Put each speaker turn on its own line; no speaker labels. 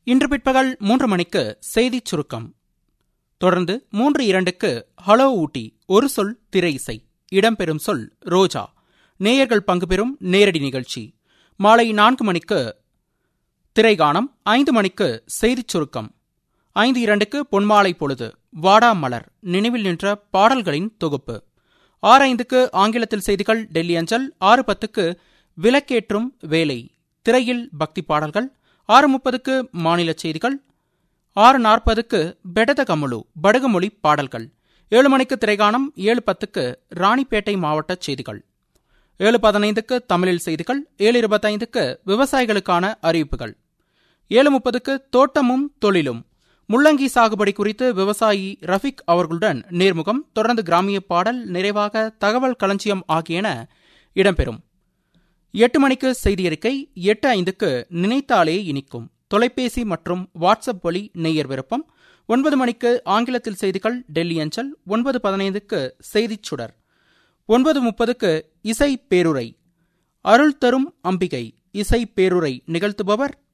இன்று பிற்பகல் மூன்று மணிக்கு செய்திச் சுருக்கம் தொடர்ந்து மூன்று இரண்டுக்கு ஹலோ ஊட்டி ஒரு சொல் திரை இசை இடம்பெறும் சொல் ரோஜா நேயர்கள் பங்கு பெறும் நேரடி நிகழ்ச்சி மாலை நான்கு மணிக்கு திரைகானம் ஐந்து மணிக்கு செய்திச் சுருக்கம் ஐந்து இரண்டுக்கு பொன்மாலை பொழுது வாடா மலர் நினைவில் நின்ற பாடல்களின் தொகுப்பு ஆறு ஐந்துக்கு ஆங்கிலத்தில் செய்திகள் டெல்லி அஞ்சல் ஆறு பத்துக்கு விலக்கேற்றும் வேலை திரையில் பக்தி பாடல்கள் ஆறு முப்பதுக்கு மாநில செய்திகள் ஆறு நாற்பதுக்கு பெடத கமுலு படகுமொழி பாடல்கள் ஏழு மணிக்கு திரைகானம் ஏழு பத்துக்கு ராணிப்பேட்டை மாவட்ட செய்திகள் ஏழு பதினைந்துக்கு தமிழில் செய்திகள் ஏழு இருபத்தைந்துக்கு விவசாயிகளுக்கான அறிவிப்புகள் ஏழு முப்பதுக்கு தோட்டமும் தொழிலும் முள்ளங்கி சாகுபடி குறித்து விவசாயி ரஃபிக் அவர்களுடன் நேர்முகம் தொடர்ந்து கிராமிய பாடல் நிறைவாக தகவல் களஞ்சியம் ஆகியன இடம்பெறும் எட்டு மணிக்கு செய்தியறிக்கை எட்டு ஐந்துக்கு நினைத்தாலே இனிக்கும் தொலைபேசி மற்றும் வாட்ஸ்அப் வழி நெய்யர் விருப்பம் ஒன்பது மணிக்கு ஆங்கிலத்தில் செய்திகள் டெல்லி அஞ்சல் ஒன்பது பதினைந்துக்கு செய்திச் சுடர் ஒன்பது முப்பதுக்கு இசை பேருரை அருள் தரும் அம்பிகை இசை பேருரை நிகழ்த்துபவர்